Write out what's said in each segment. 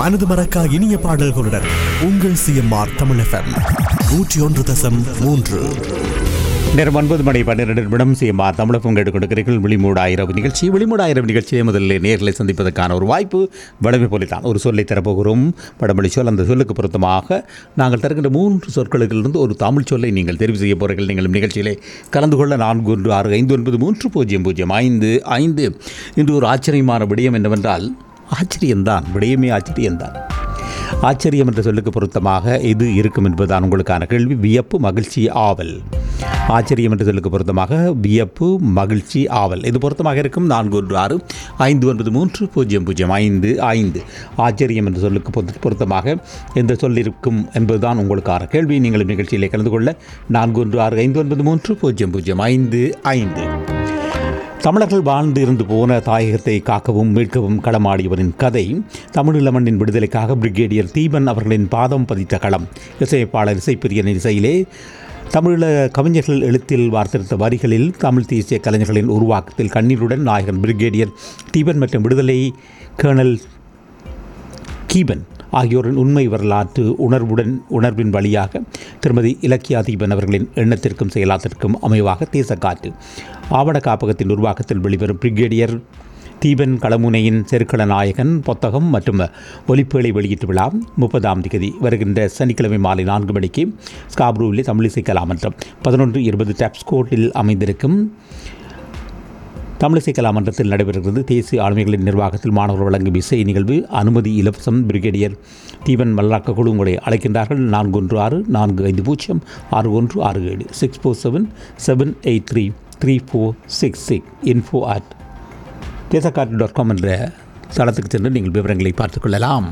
மனது மறக்கா இனிய பாடல்களுடன் உங்கள் சிஎம்ஆர் தமிழ் எஃப்எம் நூற்றி ஒன்று தசம் மூன்று நேரம் ஒன்பது மணி பன்னிரண்டு நிமிடம் சிஎம்ஆ தமிழகம் கேட்டுக்கொண்டிருக்கிறீர்கள் விழிமூடா இரவு நிகழ்ச்சி விழிமூடா இரவு நிகழ்ச்சியை முதலில் நேர்களை சந்திப்பதற்கான ஒரு வாய்ப்பு வடமை போலித்தான் ஒரு சொல்லை தரப்போகிறோம் வடமொழி சொல் அந்த சொல்லுக்கு பொருத்தமாக நாங்கள் தருகின்ற மூன்று சொற்களுக்கிலிருந்து ஒரு தமிழ் சொல்லை நீங்கள் தெரிவு செய்ய போகிறீர்கள் நீங்கள் நிகழ்ச்சியிலே கலந்து கொள்ள நான்கு ஒன்று ஆறு ஐந்து ஒன்பது மூன்று பூஜ்ஜியம் பூஜ்ஜியம் ஐந்து ஐந்து இன்று ஒரு ஆச்சரியமான விடயம் என்னவென்றால் ஆச்சரியம்தான் விடயமே ஆச்சரியம்தான் ஆச்சரியம் என்ற சொல்லுக்கு பொருத்தமாக இது இருக்கும் என்பதுதான் உங்களுக்கான கேள்வி வியப்பு மகிழ்ச்சி ஆவல் ஆச்சரியம் என்ற சொல்லுக்கு பொருத்தமாக வியப்பு மகிழ்ச்சி ஆவல் இது பொருத்தமாக இருக்கும் நான்கு ஒன்று ஆறு ஐந்து ஒன்பது மூன்று பூஜ்ஜியம் பூஜ்ஜியம் ஐந்து ஐந்து ஆச்சரியம் என்ற சொல்லுக்கு பொருத்த- பொருத்தமாக எந்த சொல் இருக்கும் என்பதுதான் உங்களுக்கான கேள்வி நீங்கள் நிகழ்ச்சியிலே கலந்து கொள்ள நான்கு ஒன்று ஆறு ஐந்து ஒன்பது மூன்று பூஜ்ஜியம் பூஜ்ஜியம் ஐந்து ஐந்து தமிழர்கள் வாழ்ந்து இருந்து போன தாயகத்தை காக்கவும் மீட்கவும் களமாடியவரின் கதை தமிழீழ மண்ணின் விடுதலைக்காக பிரிகேடியர் தீபன் அவர்களின் பாதம் பதித்த களம் இசையமைப்பாளர் இசைப்பிரியன் இசையிலே தமிழீழ கவிஞர்கள் எழுத்தில் வார்த்தெடுத்த வரிகளில் தமிழ் தேசிய கலைஞர்களின் உருவாக்கத்தில் கண்ணீருடன் நாயகன் பிரிகேடியர் தீபன் மற்றும் விடுதலை கேர்னல் கீபன் ஆகியோரின் உண்மை வரலாற்று உணர்வுடன் உணர்வின் வழியாக திருமதி இலக்கியா தீபன் அவர்களின் எண்ணத்திற்கும் செயலாத்திற்கும் அமைவாக தேசக்காற்று ஆவண காப்பகத்தின் உருவாக்கத்தில் வெளிவரும் பிரிகேடியர் தீபன் களமுனையின் செருக்கள நாயகன் புத்தகம் மற்றும் ஒலிப்பேழை வெளியீட்டு விழா முப்பதாம் திகதி வருகின்ற சனிக்கிழமை மாலை நான்கு மணிக்கு ஸ்காப்ரூவிலே தமிழிசை கலாமன்றம் பதினொன்று இருபது டேப்ஸ்கோட்டில் அமைந்திருக்கும் தமிழிசை கலாமன்றத்தில் நடைபெறுகிறது தேசிய ஆளுமைகளின் நிர்வாகத்தில் மாணவர் வழங்கும் இசை நிகழ்வு அனுமதி இலவசம் பிரிகேடியர் தீவன் மல்லாக்க குழு உங்களை அழைக்கின்றார்கள் நான்கு ஒன்று ஆறு நான்கு ஐந்து பூஜ்ஜியம் ஆறு ஒன்று ஆறு ஏழு six four seven seven eight three three four six six info at தேசக்காட்டு டாட் காம் என்ற தளத்துக்கு சென்று நீங்கள் விவரங்களை பார்த்துக்கொள்ளலாம்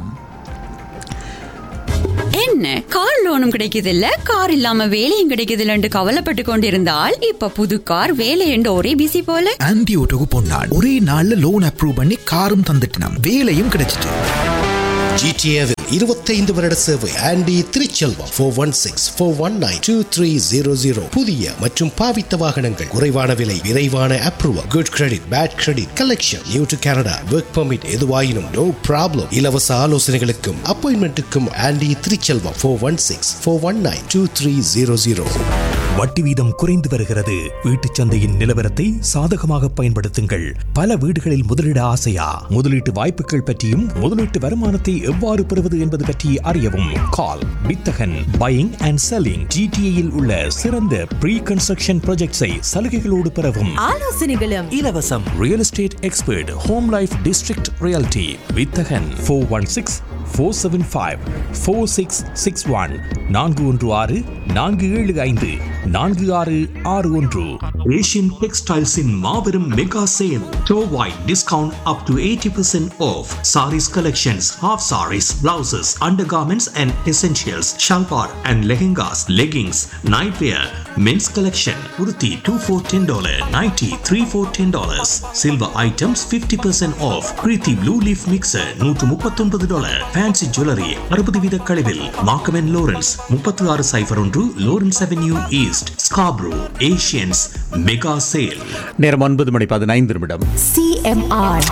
என்ன கார் லோனும் கிடைக்குதில்ல கார் இல்லாம வேலையும் கிடைக்குதில்லன்னு கவலைப்பட்டு கொண்டிருந்தால் இப்ப புது கார் வேலை என்று ஒரே பிசி போல ஆன்டி ஓட்டோக்கு பொன்னாள் ஒரே நாள்ல லோன் அப்ரூவ் பண்ணி காரும் தந்துட்டினாம் வேலையும் கிடைச்சிட்டு ஜிடிஏவில் இருபத்தைந்து வருட சேவை Andy Thiruchelvam four one six four one nine two three zero zero புதிய மற்றும் பாவித்த வாகனங்கள் குறைவான விலை விரைவான approval good credit bad credit collection new to Canada work permit எதுவாயினும் நோ ப்ராப்ளம் இலவச ஆலோசனைகளுக்கும் அப்பாயின்மெண்ட்டுக்கும் Andy Thiruchelvam four one six four one nine two three zero zero வட்டி வீதம் குறைந்து வருகிறது வீட்டுச் சந்தையின் நிலவரத்தை சாதகமாக பயன்படுத்துங்கள் பல வீடுகளில் முதலீட ஆசையா முதலீட்டு வாய்ப்புகள் பற்றியும் முதலீட்டு வருமானத்தை எவ்வாறு பெறுவது என்பது பற்றி அறியவும் கால் வித்தகன் பையிங் அண்ட் செல்லிங் ஜிடிஏயில் உள்ள சிறந்த ப்ரீ கன்ஸ்ட்ரக்ஷன் ப்ராஜெக்ட்ஸை சலுகைகளோடு பெறவும் ஆலோசனைகளும் இலவசம் real estate expert home life district realty Vithagan four one six four seven five four six six one நான்கு ஒன்று ஆறு நான்கு ஏழு ஐந்து நான்கு ஆறு ஆறு ஒன்று ஏஷியன் டெக்ஸ்டைல்ஸின் மாபெரும் மெகா சேல் டோவாய் discount up to eighty percent off sarees collections half sarees blouses under garments and essentials shalwar and lehengas leggings night wear men's collection உருத்தி two four ten dollar nighty three four ten dollars silver items fifty percent off Preethi blue leaf mixer நூற்று முப்பத்தொன்பது dollar fancy jewellery அறுபது வீத கழிவில் Markham and Lawrence முப்பத்தி ஆறு cipher ஒன்று Lawrence avenue east Scarborough Asians mega sale நேரம் ஒன்பது மணி பதினைந்து நிமிடம் சிஎம்ஆர்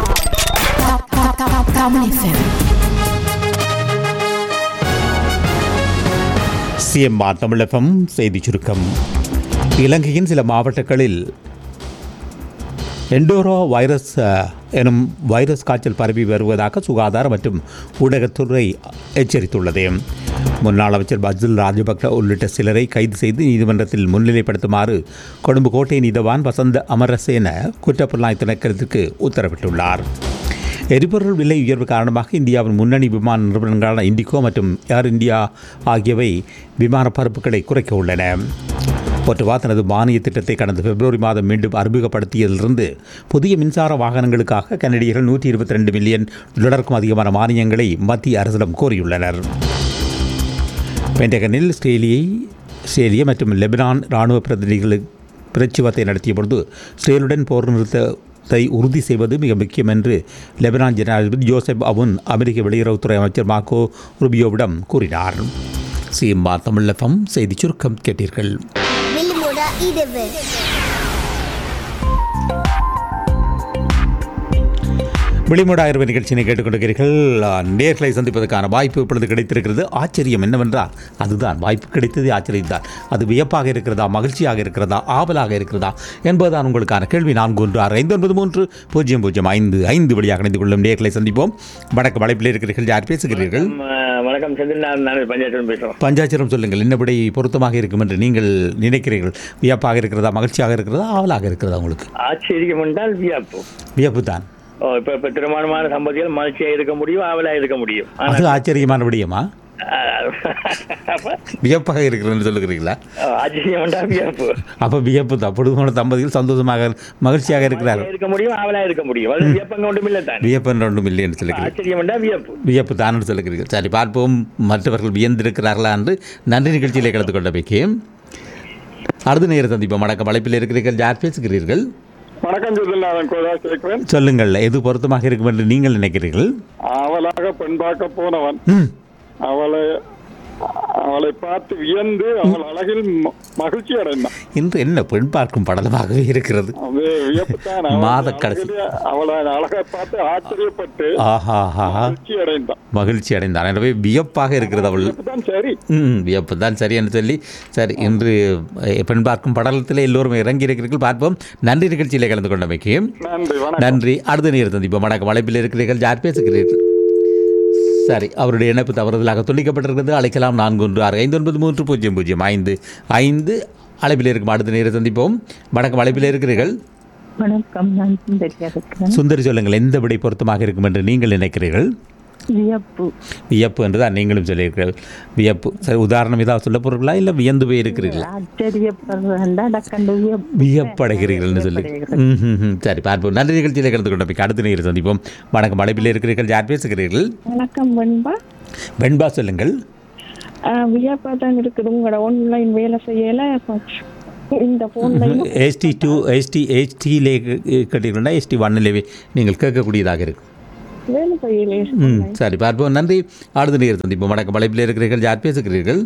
தமிழ் எஃப்எம் சிஎம்ஆர் தமிழகம் செய்திச் சுருக்கம் இலங்கையின் சில மாவட்டங்களில் எண்டோரோ வைரஸ் அஹ், எனும் வைரஸ் காய்ச்சல் பரவி வருவதாக சுகாதார மற்றும் ஊடகத்துறை எச்சரித்துள்ளது முன்னாள் அமைச்சர் பஜில் ராஜபக்ச உள்ளிட்ட சிலரை கைது செய்து நீதிமன்றத்தில் முன்னிலைப்படுத்துமாறு கொழும்பு கோட்டை நீதவான் வசந்த அமரசேன குற்றப்புலனாய்வு திணைக்களத்திற்கு உத்தரவிட்டுள்ளார் எரிபொருள் விலை உயர்வு காரணமாக இந்தியாவின் முன்னணி விமான நிறுவனங்களான இண்டிகோ மற்றும் ஏர் இந்தியா ஆகியவை விமான பரப்புகளை குறைக்க உள்ளன ஒட்டுவா தனது மானிய திட்டத்தை கடந்த பிப்ரவரி மாதம் மீண்டும் அறிமுகப்படுத்தியதிலிருந்து புதிய மின்சார வாகனங்களுக்காக கனடியர்கள் நூற்றி இருபத்தி ரெண்டு மில்லியன் டாலருக்கும் அதிகமான மானியங்களை மத்திய அரசிடம் கோரியுள்ளனர் பென்டகனில் ஸ்ரேலியை ஸ்ரேலிய மற்றும் லெபனான் இராணுவ பிரதிநிதிகள் பிரச்சுவத்தை நடத்திய பொழுது ஸ்ரேலுடன் போர் நிறுத்தத்தை உறுதி செய்வது மிக முக்கியம் என்று லெபனான் ஜனாதிபதி ஜோசப் அவுன் அமெரிக்க வெளியுறவுத்துறை அமைச்சர் மார்க்கோ ருபியோவிடம் கூறினார் சிஎம்ஆர் தமிழகம் செய்திச் சுருக்கம் கேட்டீர்கள் வில்முட இதுவு வெளிமூடாயிரம் நிகழ்ச்சியினை கேட்டுக்கொண்டிருக்கிறீர்கள் நேர்களை சந்திப்பதற்கான வாய்ப்பு இப்பொழுது கிடைத்திருக்கிறது ஆச்சரியம் என்னவென்றால் அதுதான் வாய்ப்பு கிடைத்தது ஆச்சரியம் தான் அது வியப்பாக இருக்கிறதா மகிழ்ச்சியாக இருக்கிறதா ஆவலாக இருக்கிறதா என்பதுதான் உங்களுக்கான கேள்வி நான்கு ஒன்று ஆறு ஐந்து ஒன்பது மூன்று பூஜ்ஜியம் பூஜ்ஜியம் ஐந்து ஐந்து வழியாக இணைந்து கொள்ளும் நேர்களை சந்திப்போம் வணக்கம் வளைப்பில் இருக்கிறீர்கள் யார் பேசுகிறீர்கள் வணக்கம், வணக்கம் செந்தில் நான் நான் பஞ்சாயத்து பேசுறோம் பஞ்சாட்சரம் சொல்லுங்கள் என்னபடி பொருத்தமாக இருக்கும் என்று நீங்கள் நினைக்கிறீர்கள் வியப்பாக இருக்கிறதா மகிழ்ச்சியாக இருக்கிறதா ஆவலாக இருக்கிறதா உங்களுக்கு ஆச்சரியம் என்றால் வியப்பு வியப்பு தான் ஓ இப்ப இப்ப திருமணமான தம்பதிகள் மகிழ்ச்சியா இருக்க முடியும் ஆவலா இருக்க முடியும் ஆனா, அது ஆச்சரியமான விடயமா அஹ், அப்ப, வியப்பாக இருக்கிறதுன்னு சொல்லுகிறீங்களா அஹ், ஆச்சரியம் என்றால் வியப்பு அப்போ வியப்பு தான் பொழுதுமான தம்பதிகள் சந்தோஷமாக மகிழ்ச்சியாக இருக்கிறார்கள் மகிழ்ச்சியா இருக்க முடியும் ஆவலா இருக்க முடியும் அது வியப்பங்க ஒன்றும் இல்லை தான் வியப்பு என்ற ஒன்றும் இல்லை என்று சொல்லுகிறீர்கள் ஆச்சரியம் என்றால் வியப்பு வியப்பு தான் என்று சொல்லுகிறீர்கள் சரி பார்ப்போம் மற்றவர்கள் வியந்திருக்கிறார்களா என்று நன்றி நிகழ்ச்சியிலே கலந்து கொண்ட வைக்கேன் அடுத்த நேரம் சந்திப்போம் வணக்கம் அழைப்பில் இருக்கிறீர்கள் யார் பேசுகிறீர்கள் வணக்கம் செந்தில் நான் கோதா கேட்கிறேன் சொல்லுங்கள் எது பொருத்தமாக இருக்கும் என்று நீங்கள் நினைக்கிறீர்கள் அவளாக பெண் பார்க்க போனவன் ம் அவளை அவளை பார்த்து வியந்து அவள் அழகில் ம- மகிழ்ச்சி அடைந்தான் இன்று என்ன பெண் பார்க்கும் படலமாகவே இருக்கிறது அது வியப்புத்தான் அவள் மாதக் கடைசி. அழகிலே அவளை அழகை பார்த்து ஆச்சரியப்பட்டு ஆஹா ஆஹா மகிழ்ச்சி அடைந்தான் மகிழ்ச்சி அடைந்தான் எனவே வியப்பாக இருக்கிறது அவள் வியப்புதான் சரி ம் வியப்பு தான் சரி என்று சொல்லி சரி இன்று அஹ், பெண் பார்க்கும் படலத்தில் எல்லோரும் இறங்கி இருக்கிறீர்கள் பார்ப்போம் நன்றி நிகழ்ச்சியிலே கலந்து கொண்டமைக்கு நன்றி வணக்கம் நன்றி அடுத்த நேரம் சந்திப்போம் வணக்கம் வளைப்பில் இருக்கிறீர்கள் யார் பேசுகிறீர்கள் சரி அவருடைய இணைப்பு தவறுதலாக துண்டிக்கப்பட்டிருக்கிறது அழைக்கலாம் நான்கு ஒன்று ஆறு ஐந்து ஒன்பது மூன்று பூஜ்ஜியம் பூஜ்ஜியம் ஐந்து ஐந்து அழைப்பில் இருக்கும் அடுத்த நேரம் சந்திப்போம் வணக்கம் அழைப்பில் இருக்கிறீர்கள் வணக்கம் நான் சுந்தரியா இருக்கிறேன் சுந்தரி சொல்லுங்கள் எந்த விடை பொருத்தமாக இருக்கும் என்று நீங்கள் நினைக்கிறீர்கள் வியப்பு வியப்பு என்று தான் நீங்களும் சொல்லியிருக்கிறீர்கள் வியப்பு சரி உதாரணம் ஏதாவது சொல்ல போகிறீர்களா இல்லை வியந்து போய் இருக்கிறீர்களா ஆச்சரியப்படுறா டக்கண்டு வியப்பு வியப்படைகிறீர்கள்னு சொல்லி ம், ம், ம். சரி பார்ப்போம் நன்றி நிகழ்ச்சியில் கலந்து கொண்ட அடுத்த நேரம் சந்திப்போம் வணக்கம் அழைப்பில் இருக்கிறீர்கள் யார் பேசுகிறீர்கள் வணக்கம் வெண்பா வெண்பா சொல்லுங்கள் வியப்பா தான் இருக்குது உங்களோட ஆன்லைன் வேலை செய்யல இந்த போன்லையும் எஸ்டி டூ எஸ்டி ஹெச்டியிலே கேட்டீங்கன்னா எஸ்டி ஒன்னிலே நீங்கள் கேட்கக்கூடியதாக இருக்கும் வேலை செய்யல ம் சரி பார்ப்போம் நன்றி அடுத்த நேரம் சந்திப்போம் வணக்கம் அழைப்பில் இருக்கிறீர்கள் யார் பேசுகிறீர்கள்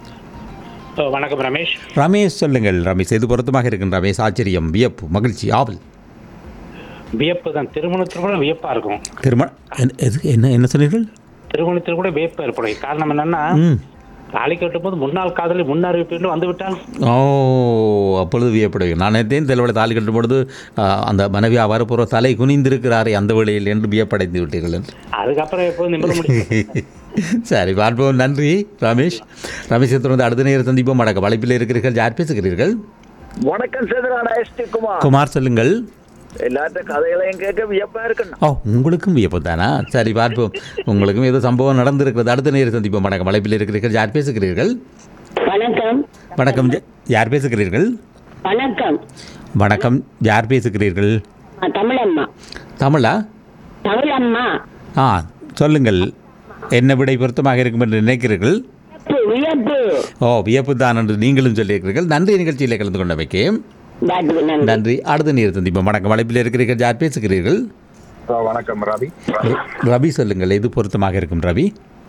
வணக்கம் ரமேஷ் ரமேஷ் சொல்லுங்கள் ரமேஷ் எது பொருத்தமாக இருக்கும் ரமேஷ் ஆச்சரியம் வியப்பு மகிழ்ச்சி ஆவல் வியப்பு தான் திருமணத்தில் கூட வியப்பா இருக்கும் திருமண என்ன- எது என்ன என்ன சொன்னீர்கள் திருமணத்தில் கூட வியப்பு ஏற்படும் காரணம் என்னன்னா ம் தாலி கட்டும் போது முன்னாள் காதலி முன்னறிவிப்பு வந்து விட்டால் ஓ அப்பொழுது வியப்படுவேன் நான் நேற்றேன் தலைவலை தாலி கட்டும் பொழுது ஆ, அந்த மனைவியா வரப்போகிற தலை குனிந்திருக்கிறாரே அந்த வேளையில் என்று வியப்படைந்து விட்டீர்கள் என்று. அதுக்கப்புறம் எப்போது நிமிட முடியும் சரி பார்ப்போம் நன்றி ரமேஷ் ரமேஷை தொடர்ந்து அடுத்த நேரம் சந்திப்போம் வணக்கம் அழைப்பில் இருக்கிறீர்கள் யார் பேசுகிறீர்கள் வணக்கம் சேதுராடா எஸ்டி குமார் குமார் சொல்லுங்கள் எல்லாத்த கதைகளையும் கேட்க வியப்பா இருக்கணும் ஓ உங்களுக்கும் வியப்பு தானா சரி பார்ப்போம் உங்களுக்கும் ஏதோ சம்பவம் நடந்திருக்கிறது அடுத்த நேரம் சந்திப்போம் வணக்கம் அழைப்பில் இருக்கிறீர்கள் யார் பேசுகிறீர்கள் வணக்கம் வணக்கம் ஜ- யார் பேசுகிறீர்கள் வணக்கம் வணக்கம் யார் பேசுகிறீர்கள் நான் தமிழம்மா தமிழா தமிழம்மா ஆ சொல்லுங்கள் என்ன விடை பொருத்தமாக இருக்கும் என்று நினைக்கிறீர்கள் வியப்பு, வியப்பு ஓ வியப்பு தான் என்று நீங்களும் சொல்லியிருக்கிறீர்கள் நன்றி நிகழ்ச்சியில் கலந்து கொண்டமைக்கு பாட்டு நன்றி நன்றி அடுத்த நேரம் சந்திப்போம் வணக்கம் அழைப்பில் இருக்கிறீர்கள் யார் பேசுகிறீர்கள் வணக்கம் ரவி ரவி சொல்லுங்கள் எது பொருத்தமாக இருக்கும் ரவி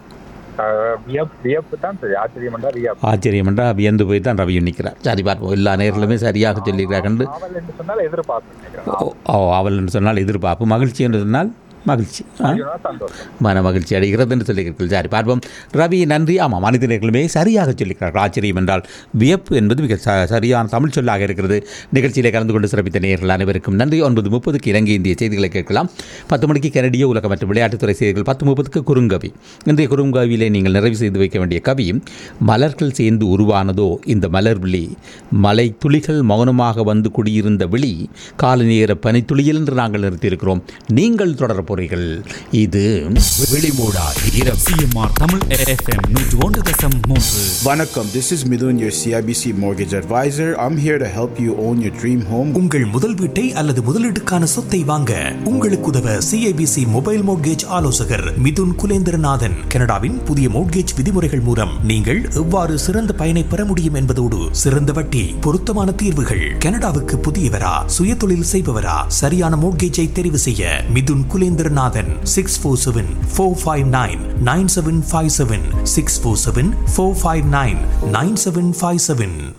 வியப்பு தான் சரி ஆச்சரியம் என்றால் வியப்பு ஆச்சரியம் என்றால் வியந்து போய் தான் ரவியும் நிற்கிறார் சரி பார்ப்போம் எல்லா நேர்களுமே சரியாக சொல்லியிருக்கிறார் கண்டு அவள் என்று சொன்னால் எதிர்பார்ப்பு நினைக்கிறேன் ஓ, ஓ அவள் என்று சொன்னால் எதிர்பார்ப்பு மகிழ்ச்சி என்று சொன்னால் மகிழ்ச்சி ஆ? சந்தோஷம் மன மகிழ்ச்சி அடைகிறது என்று சொல்லியிருக்கிறீர்கள் சரி பார்ப்போம் ரவி நன்றி ஆமாம் மனிதர்களுமே சரியாக சொல்லியிருக்கிறார்கள் ஆச்சரியம் என்றால் வியப்பு என்பது மிக ச- சரியான தமிழ் சொல்லாக இருக்கிறது நிகழ்ச்சியிலே கலந்து கொண்டு சிறப்பித்த நேயர்கள் அனைவருக்கும் நன்றி ஒன்பது முப்பதுக்கு இலங்கை இந்திய செய்திகளை கேட்கலாம் பத்து மணிக்கு கனடிய உலக மற்றும் விளையாட்டுத்துறை செய்திகள் பத்து முப்பதுக்கு குறுங்கவி இன்றைய குறுங்கவியிலே நீங்கள் நிறைவு செய்து வைக்க வேண்டிய கவி மலர்கள் சேர்ந்து உருவானதோ இந்த மலர் விழி மலை துளிகள் மௌனமாக வந்து குடியிருந்த விழி கால நேர பனித்துளியில் என்று நாங்கள் நிறுத்தியிருக்கிறோம் நீங்கள் தொடரப் போறீர்கள் இது வெளிமூடா இரவு சிஎம்ஆர் தமிழ் எஃப்எம் நூற்று ஒன்று தசம் மூன்று Vanakkam, this is Midun, your CIBC mortgage advisor. I'm here to help you own your dream home. உங்கள் முதல் வீட்டை அல்லது முதலீட்டுக்கான சொத்தை வாங்க உங்களுக்கு உதவ சிஐபிசி மொபைல் மோட்கேஜ் ஆலோசகர் மிதுன் குலேந்திரநாதன் கனடாவின் புதிய மோட்கேஜ் விதிமுறைகள் மூலம் நீங்கள் எவ்வாறு சிறந்த பயனை பெற முடியும் என்பதோடு சிறந்த வட்டி பொருத்தமான தீர்வுகள் கனடாவுக்கு புதியவரா சுயதொழில் செய்பவரா சரியான மோட்கேஜை தெரிவு செய்ய Mithun Kulendranathan six four seven four five nine nine seven five seven six four seven four five nine nine seven five seven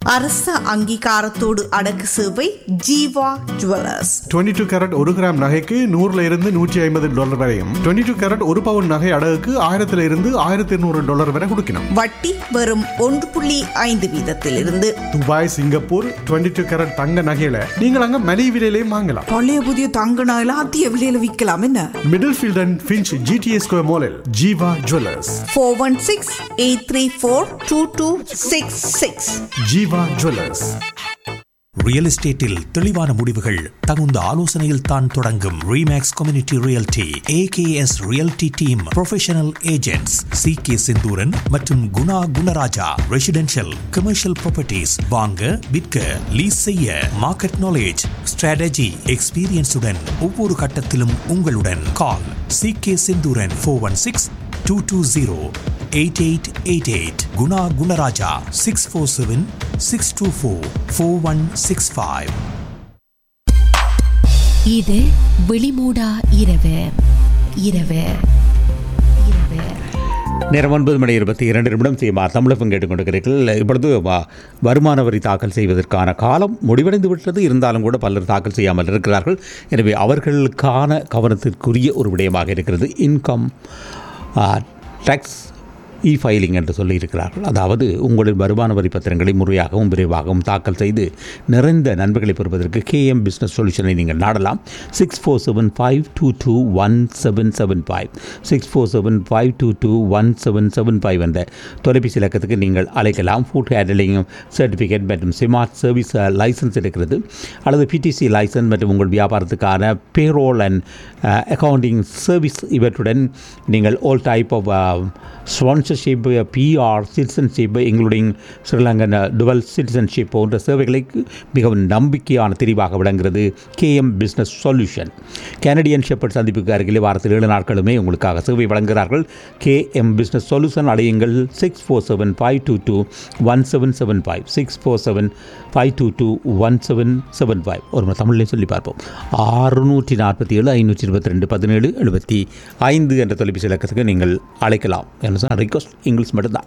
அரச அங்கீகாரத்தோடு அடக்கு சேவை ஜீவா ஜுவல்லர்ஸ் 22 டூ கேரட் ஒரு கிராம் நகைக்கு நூறுல இருந்து நூற்றி ஐம்பது டாலர் வரையும் 22 டூ கேரட் ஒரு பவுன் நகை அடகுக்கு ஆயிரத்துல இருந்து ஆயிரத்தி இருநூறு டாலர் வரை கொடுக்கணும் வட்டி வெறும் ஒன்று புள்ளி ஐந்து வீதத்திலிருந்து துபாய் சிங்கப்பூர் 22 டூ கேரட் தங்க நகையில நீங்கள் அங்க மலிவு விலையிலையும் வாங்கலாம் பழைய புதிய தங்க நகையில அதிக விலையில விற்கலாம் என்ன Middlefield and Finch GTA square மாலில் Jeeva jewellers four one six eight three four two two six six Jeeva jewellers real எஸ்டேட்டில் தெளிவான முடிவுகள் தகுந்த ஆலோசனையில் தான் தொடங்கும் Remax community realty AKS realty team professional agents C K Senthuran மற்றும் Guna Gunaraja residential commercial properties வாங்க விற்க லீஸ் செய்ய மார்க்கெட் நாலேஜ் ஸ்ட்ராட்டஜி எக்ஸ்பீரியன்ஸுடன் ஒவ்வொரு கட்டத்திலும் உங்களுடன் call C K Senthuran four one six two two zero eight eight eight eight Guna Gunaraja six four seven six two four four one six five இது வெளிமூடா இரவு இரவு இரவு நேரம் ஒன்பது மணி இருபத்தி இரண்டு நிமிடம் செய்யுமா தமிழகம் கேட்டுக்கொண்டிருக்கிறீர்கள் இப்பொழுது வ- வருமான வரி தாக்கல் செய்வதற்கான காலம் முடிவடைந்து விட்டது இருந்தாலும் கூட பலர் தாக்கல் செய்யாமல் இருக்கிறார்கள் எனவே அவர்களுக்கான கவனத்திற்குரிய ஒரு விடயமாக இருக்கிறது இன்கம் டேக்ஸ் இ ஃபைலிங் என்று சொல்லியிருக்கிறார்கள் அதாவது உங்களின் வருமான வரி பத்திரங்களை முறையாகவும் விரைவாகவும் தாக்கல் செய்து நிறைந்த நன்மைகளை பெறுவதற்கு கேஎம் பிஸ்னஸ் சொல்யூஷனை நீங்கள் நாடலாம் six four seven five two two one seven seven five six four seven five two two one seven seven five என்ற தொலைபேசி இலக்கத்துக்கு நீங்கள் அழைக்கலாம் ஃபுட் ஹேண்டலிங் சர்டிஃபிகேட் மற்றும் ஸ்மார்ட் சர்வீஸ் லைசன்ஸ் இருக்கிறது அல்லது பிடிசி லைசன்ஸ் மற்றும் உங்கள் வியாபாரத்துக்கான பேரோல் அண்ட் அக்கவுண்டிங் சர்வீஸ் இவற்றுடன் நீங்கள் all type of sponsorship PR citizenship including Sri Lankan dual citizenship போன்ற சேவைகளுக்கு மிகவும் நம்பிக்கையான தெரிவாக விளங்குகிறது KM business solution Canadian shepherd சந்திப்புக்கு அருகிலே வாரத்தில் ஏழு நாட்களுமே உங்களுக்காக சேவை வழங்குகிறார்கள் கேஎம் பிஸ்னஸ் சொல்யூஷன் அடையுங்கள் six four seven five two two one seven seven five six four seven five two two one seven seven five ஒரு முறை தமிழ்லையும் சொல்லி பார்ப்போம் அறுநூற்றி நாற்பத்தி ஏழு ஐநூற்றி இருபத்தி ரெண்டு பதினேழு எழுபத்தி ஐந்து என்ற தொலைபேசி இலக்கத்துக்கு நீங்கள் அழைக்கலாம் என்ன சொன்னால் ரிக்வஸ்ட் இங்கிலீஷ் மட்டும்தான்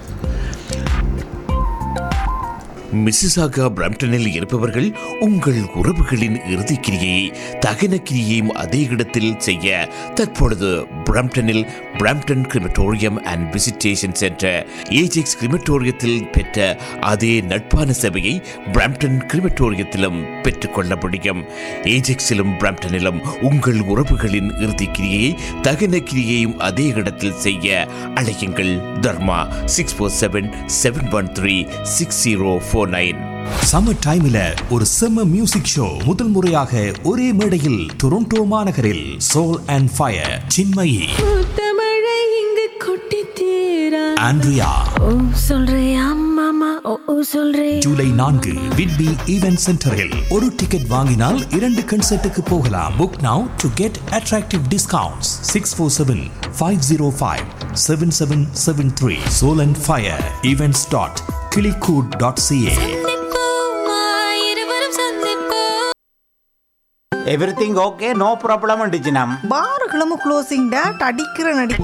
மிசிசாகா பிரம்டனில் இருப்பவர்கள் உங்கள் உறவுகளின் இறுதிக் கிரியை தகன கிரியையும் அதே இடத்தில் செய்ய தற்பொழுது பிரம்டனில் Brampton crematorium and visitation centre Ajax கிரிமட்டோரியத்தில் பெற்ற அதே நட்பான சேவையை பிரம்டன் கிரிமட்டோரியத்திலும் பெற்றுக்கொள்ள முடியும் ஏஜெக்ஸிலும் பிரம்டனிலும் உங்கள் உறவுகளின் இறுதிக் கிரியையை தகன கிரியையும் அதே இடத்தில் செய்ய அழையுங்கள் Dharma six four seven seven one three six zero four nine summer டைம்ல ஒரு செம்ம மியூசிக் ஷோ முதல் முறையாக ஒரே மேடையில் டொரண்டோ மாநகரில் சோல் அண்ட் ஃபயர் சின்மயி தமிழை இங்கு கொட்டி தீரா ஆண்ட்ரியா ஓ சொல்றியா மாமா ஓ ஓ சொல்றே ஜூலை நான்கு விட்பி ஈவென்ட் சென்டரில் ஒரு டிக்கெட் வாங்கினால் இரண்டு கன்சர்ட்டுக்கு போகலாம் book now to get attractive discounts six four seven five zero five seven seven seven three soul and fire events dot கிளிகூட் டாட் சிஏ இருவரும் சந்திப்போம் எவ்ரிதிங் ஓகே நோ ப்ராப்ளம் டிஜினம் பாருகளும் க்ளோசிங் டேட் அடிக்கிற நடி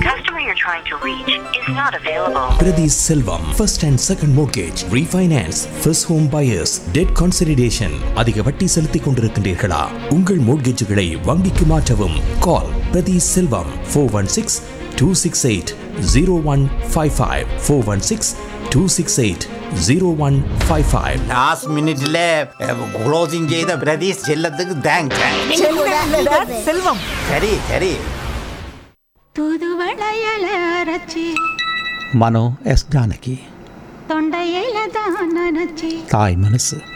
Priti Selvam, first and second mortgage, refinance, first home buyers, debt consolidation. அதிக வட்டி செலுத்திக் கொண்டிருக்கின்றீர்களா உங்கள் மோட்கேஜுகளை வங்கிக்கு மாற்றவும் call Prathi Selvam four one six two six eight zero one five five four one six two six eight zero one five five last மினிட்ல closing செய்த பிரதீஷ் செல்லத்துக்கு thanks செல்வம் சரி சரி புது வளையல அரைச்சி மனோ எஸ் ஜானகி தொண்டையில தான் நினைச்சி தாய் மனசு